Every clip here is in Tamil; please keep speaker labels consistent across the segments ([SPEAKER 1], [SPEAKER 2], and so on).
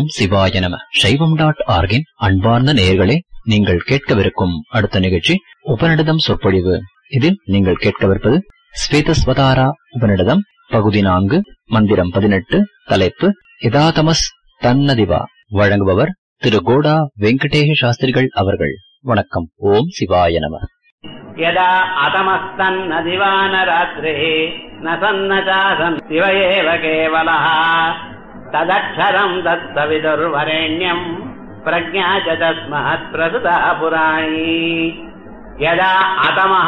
[SPEAKER 1] ஓம் சிவாய நம சைவம் டாட் ஆர்கின் அன்பார்ந்த நேயர்களே நீங்கள் கேட்கவிருக்கும் அடுத்த நிகழ்ச்சி உபநிடதம் சொற்பொழிவு இதில் நீங்கள் கேட்கவிருப்பது ஸ்வேதஸ்வதாரா உபநிடதம் பகுதி நான்கு மந்திரம் பதினெட்டு தலைப்பு இதாதமஸ் தன்னதிவா வழங்குபவர் திரு கோடா வெங்கடேஷ சாஸ்திரிகள் அவர்கள் வணக்கம் ஓம் சிவாய நம
[SPEAKER 2] यदा अतमस्तन्न दिवानरात्रिः न सन्न चासन् शिव एव केवलः तदक्षरम् तत्सविदुर्वरेण्यम् प्रज्ञा च तस्मात् प्रसुता पुराणी यदा अतमः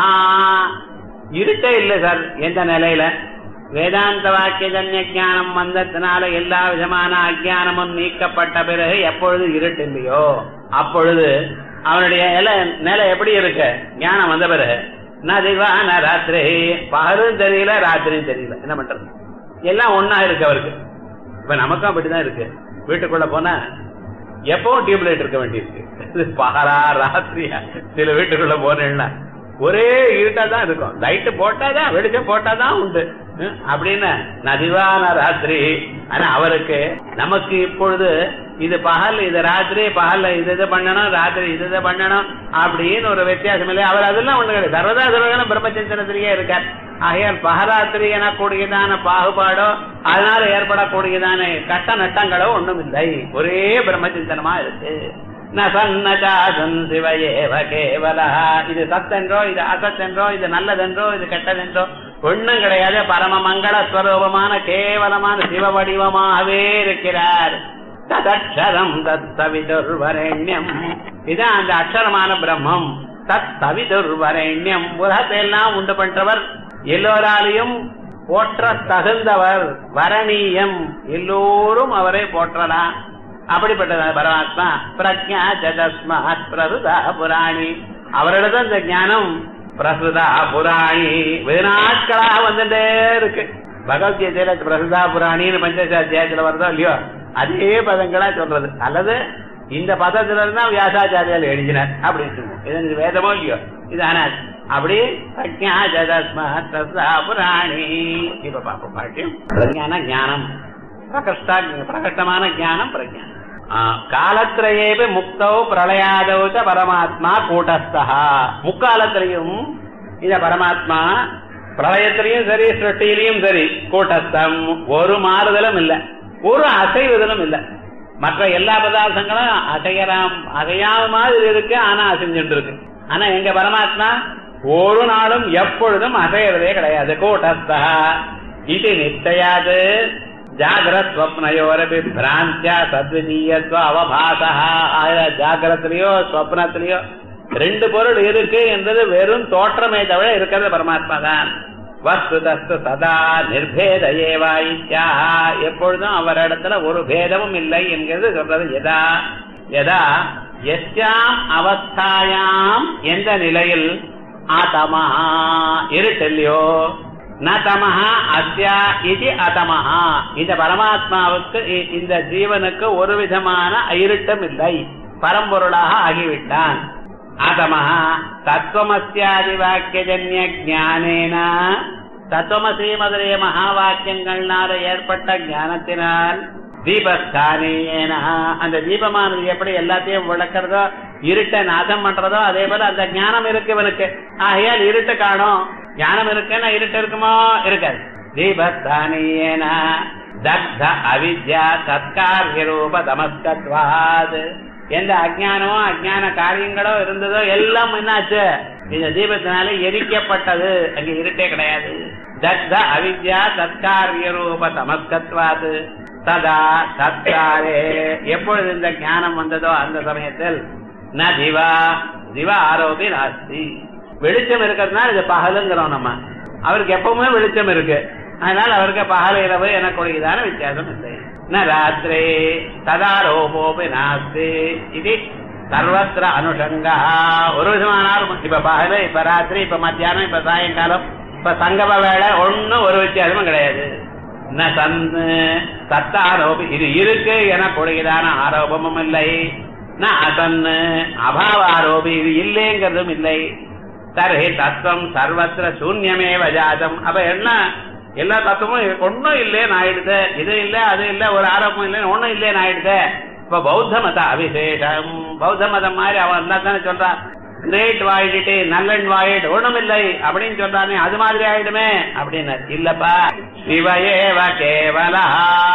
[SPEAKER 2] இருட்டே இல்லை சார் எந்த நிலையில வேதாந்த வாக்கியஜன்ய ஞானம் வந்ததுனால எல்லா விதமான அஜானமும் நீக்கப்பட்ட பிறகு எப்பொழுது இருட்டு இல்லையோ அப்பொழுது அவனுடைய நிலை நிலை எப்படி இருக்கு ஞானம் வந்த பிறகு நதிவான ராத்திரி பகலும் தெரியல ராத்திரியும் தெரியல என்ன பண்றது எல்லாம் ஒன்னா இருக்கு அவருக்கு இப்ப நமக்கும் அப்படிதான் இருக்கு வீட்டுக்குள்ள போனா எப்பவும் டியூப்லைட் இருக்க வேண்டியிருக்கு பகலா ராத்திரியா சில வீட்டுக்குள்ள போனேன்னா ஒரே இருட்டா தான் இருக்கும் லைட்டு போட்டாதான் வெளிச்சம் போட்டாதான் உண்டு ஹம், அப்படின்னு நதிவான ராத்திரி ஆனா அவருக்கு நமக்கு இப்பொழுது இது பகல் இது ராத்திரி பகல்ல இது இது பண்ணணும் ராத்திரி இது இது பண்ணணும் அப்படின்னு ஒரு வித்தியாசம் இல்லை அவர் அதெல்லாம் ஒண்ணு கிடையாது சர்வதா சர்வகாலம் பிரம்மச்சந்திரத்திலேயே இருக்கார் ஆகையால் பகராத்திரி எனக்கூடியதான பாகுபாடோ அதனால ஏற்படக்கூடியதான கட்ட நட்டங்களோ ஒண்ணும் இல்லை ஒரே பிரம்மச்சிந்தனமா இருக்கு ந சன்னஜாசன் சிவ ஏவ கேவலா இது சத்தென்றோ இது அசத்தென்றோ இது நல்லதென்றோ இது கெட்டதென்றோ ஒண்ணும் கிடையாது பரம மங்கள ஸ்வரூபமான கேவலமான சிவ வடிவமாகவே இருக்கிறார் ததக்ஷரம் தத் சவிதுர்வரேண்யம் இதான் அந்த அக்ஷரமான பிரம்மம் தத் சவிதுர்வரேண்யம் உலகத்தை எல்லாம் உண்டு பண்றவர் எல்லோராலையும் போற்ற தகுந்தவர் வரணீயம் எல்லோரும் அவரை போற்றலாம் அப்படிப்பட்டது பரமாத்மா பிரஜா ஜதஸ்மாத் பிரசுதா புராணி அவரிடம் இந்த ஞானம் பிரசுதா புராணி வெகுநாட்களா வந்துட்டே இருக்கு பகவத்கீதையில பிரசுதா புராணின்னு பஞ்சசாத்தியாயத்துல வருதோ இல்லையோ அதே பதங்களா சொல்றது அல்லது இந்த பதத்துல இருந்தா வியாசாச்சாரியால் எழுதினார் அப்படின்னு சொல்லுவோம் இது வேதமோ இல்லையோ இது அனாத் அப்படி பிரஜா ஜதஸ்மாத் பிரசுதா புராணி இப்ப பாப்போம் பாட்டியம் பிரஜான ஞானம் பிரகஷ்டா பிரகட்டமான ஞானம் பிரஜானம் காலத்திலேயே முக்தௌ பிரளயாதௌ ச பரமாத்மா கூட்டஸ்தா முக்காலத்திலையும் இந்த பரமாத்மா பிரளயத்திலையும் சரி சிருஷ்டியிலையும் சரி கூட்டஸ்தம் ஒரு மாறுதலும் இல்ல ஒரு அசைவுதலும் இல்ல மற்ற எல்லா பதார்த்தங்களும் அசையலாம் அசையாம மாதிரி இருக்கு ஆனா அசைஞ்சுட்டு இருக்கு ஆனா எங்க பரமாத்மா ஒரு நாளும் எப்பொழுதும் அசையறதே கிடையாது கூட்டஸ்தா இது நிச்சயாது ஜாகிரஸ்வப்னயோரபி பிராந்தியா சத்விதீயத்துவ அவபாசா ஜாகிரத்திலேயோ ஸ்வப்னத்திலேயோ ரெண்டு பொருள் இருக்கு என்றது வெறும் தோற்றமே தவிர இருக்கிறது பரமாத்மா தான் வஸ்துதஸ்து சதா நிர்பேத ஏவாயித்யா எப்பொழுதும் அவரிடத்துல ஒரு பேதமும் இல்லை என்கிறது சொல்றது எதா எதா எஸ்யாம் அவஸ்தாயாம் எந்த நிலையில் ஆதமா இருட்டல்லையோ ந தமஹா அஸ்யா இது அதமஹா இந்த பரமாத்மாவுக்கு இ- இந்த ஜீவனுக்கு ஒரு விதமான இருட்டம் இல்லை பரம்பொருளாக ஆகிவிட்டான் அதமஹா தத்துவமஸ்யாதி வாக்கியஜன்ய ஞானேன தத்துவமசி முதலிய மகா வாக்கியங்கள்னால ஏற்பட்ட ஞானத்தினால் தீபஸ்தானேன அந்த தீபமானது எப்படி எல்லாத்தையும் விளக்குறதோ இருட்டை நாசம் பண்றதோ அதே போல அந்த ஞானம் இருக்கு இவனுக்கு ஆகையால் இருட்டு காணும் ஞானம் இருக்குன்னா இருட்டு இருக்குமோ இருக்காது தீபஸ்தானேன தக்த அவித்யா சத்காரிய ரூப தமஸ்கத்வாது எந்த அஜானமோ அஜான காரியங்களோ இருந்ததோ எல்லாம் என்னாச்சு இந்த தீபத்தினால எரிக்கப்பட்டது அங்க இருட்டே கிடையாது தக்த அவித்யா சத்காரிய ரூப தமஸ்கத்வாது சதா சத்காரே எப்பொழுது இந்த ஞானம் வந்ததோ அந்த சமயத்தில் ந திவா திவ ஆரோபி நாஸ்தி வெளிச்சம் இருக்கிறதுனால இது பகலுங்கிறோம் நம்ம அவருக்கு எப்பவுமே வெளிச்சம் இருக்கு அதனால அவருக்கு பகல் இரவு எனக்குரியதான வித்தியாசம் இல்லை ந ராத்திரே ததாரோபோபி நாஸ்தி இது சர்வத்திர அனுஷங்கா ஒரு விதமான ஆர்வம். இப்ப பகல் இப்ப ராத்திரி இப்ப மத்தியானம் இப்ப சாயங்காலம் இப்ப சங்கம வேலை ஒண்ணும் ஒரு வித்தியாசமும் கிடையாது ந சந்து சத்தாரோபி இது இருக்கு எனக்குரியதான ஆரோபமும் இல்லை ந அசன்னு அபாவ ஆரோபி இது இல்லைங்கிறதும் இல்லை தர்ஹி தத்துவம் சர்வத்திர சூன்யமே வஜாதம் அப்ப என்ன எல்லா தத்துவமும் ஒன்னும் இல்லேன்னு ஆயிடுது இது இல்ல அது இல்ல ஒரு ஆரோப்பம் இல்லைன்னு ஒண்ணும் இல்லேன்னு ஆயிடுது இப்ப பௌத்த மத அபிஷேகம் பௌத்த மதம் மாதிரி அவன் என்ன தானே சொல்றான் கிரேட் வாயிட்டு நல்லன் வாயிடு ஒண்ணுமில்லை அப்படின்னு சொல்றானே அது மாதிரி ஆயிடுமே அப்படின்னு இல்லப்பா சிவயேவ கேவலா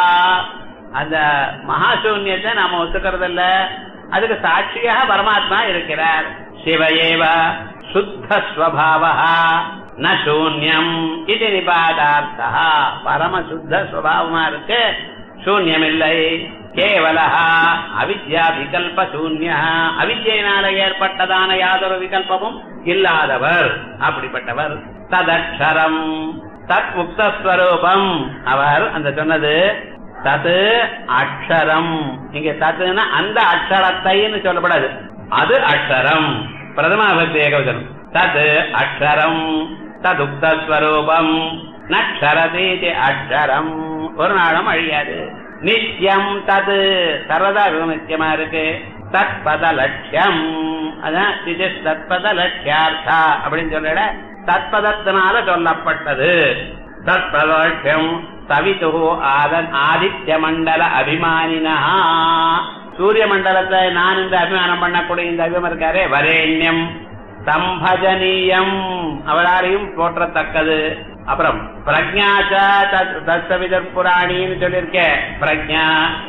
[SPEAKER 2] அந்த மகாசூன்யத்தை நாம ஒத்துக்கிறது இல்ல அதுக்கு சாட்சியாக பரமாத்மா இருக்கிறார் சிவயேவ சுத்த ஸ்வபாவா ந சூன்யம் இது நிபாதார்த்தா பரம சுத்த ஸ்வபாவமா இருக்கு சூன்யம் இல்லை கேவல அவித்யா விகல்ப சூன்ய அவித்யினால ஏற்பட்டதான யாதொரு விகல்பமும் இல்லாதவர் அப்படிப்பட்டவர் ததக்ஷரம் தத் முக்தஸ்வரூபம் அவர் அந்த சொன்னது தது அக்ஷரம் இங்க தத்துனா அந்த அக்ஷரத்தைன்னு சொல்லப்படாது அது அக்ஷரம் பிரதம விபக்தி ஏகவசனம் தது அக்ஷரம் ததுக்தஸ்வரூபம் நக்ஷரதீதி அக்ஷரம் ஒரு நாளும் அழியாது நித்தியம் தது சர்வதா நித்தியமா இருக்கு தத்பத லட்சியம் அதான் இது தத்பத லட்சியார்த்தா அப்படின்னு சொல்ற தத்பதத்தினால சொல்லப்பட்டது தத்பத லட்சியம் சவிது ஆதன் ஆதித்ய மண்டல அபிமானினா சூரிய மண்டலத்தை நான் இந்த அபிமானம் பண்ணக்கூடிய இந்த அபிமானம் இருக்காரே வரேண்யம் சம்பஜனீயம் அவராரையும் போற்றத்தக்கது அப்புறம் பிரஜாச்ச தத்சவிதர் புராணின்னு சொல்லியிருக்கேன் பிரஜா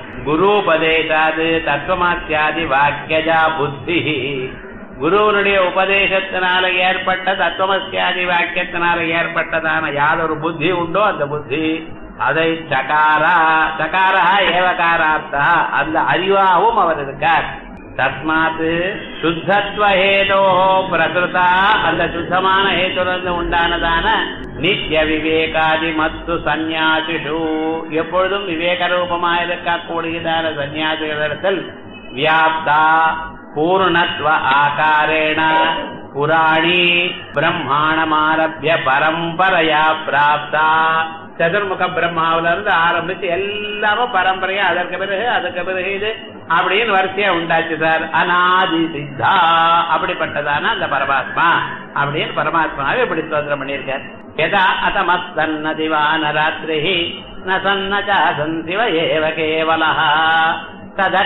[SPEAKER 2] குருபதேசாது தத்துவமாத்தியாதி வாக்கியஜா புத்தி குருவனுடைய உபதேசத்தினால ஏற்பட்ட தத்துவமசியாதி வாக்கியத்தினால ஏற்பட்டதான யாதொரு புத்தி உண்டோ அந்த புத்தி அதை சகாரா சகாரா ஏவகாரார்த்தா அந்த அறிவாவும் அவர் இருக்கார் தஸ்மாத் சுத்தத்துவ ஹேதோ பிரகிருதா அந்த சுத்தமான ஹேதுலிருந்து உண்டானதான நித்திய விவேகாதி மத்து சந்நியாசிஷு எப்பொழுதும் விவேக ரூபமாக இருக்கக்கூடியதான சந்நியாசிகளிடத்தில் வியாப்தா பூர்ணத்வ ஆகாரேண புராணி பிரம்மாணமாரபிய பரம்பரையா பிராப்தா சதுர்முக பிரம்மாவில இருந்து ஆரம்பிச்சு எல்லாமே பரம்பரையா அதற்கு பிறகு அதுக்கு பிறகு இது அப்படின்னு வரிசையா உண்டாச்சு சார் அநாதி சித்தா அப்படிப்பட்டதான அந்த பரமாத்மா அப்படின்னு பரமாத்மாவை இப்படி ஸ்தோத்திரம் பண்ணியிருக்கார் எதா அதமஸ்தன்னதிவான ராத்திரி ந சன்னச்சாசன் சிவ ஏவ கேவலா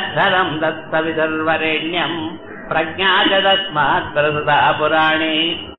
[SPEAKER 2] ததக்ஷரம் தத்தவிதர்வரேண்யம் பிரஜா தஸ்மாத் பிரசுதா புராணி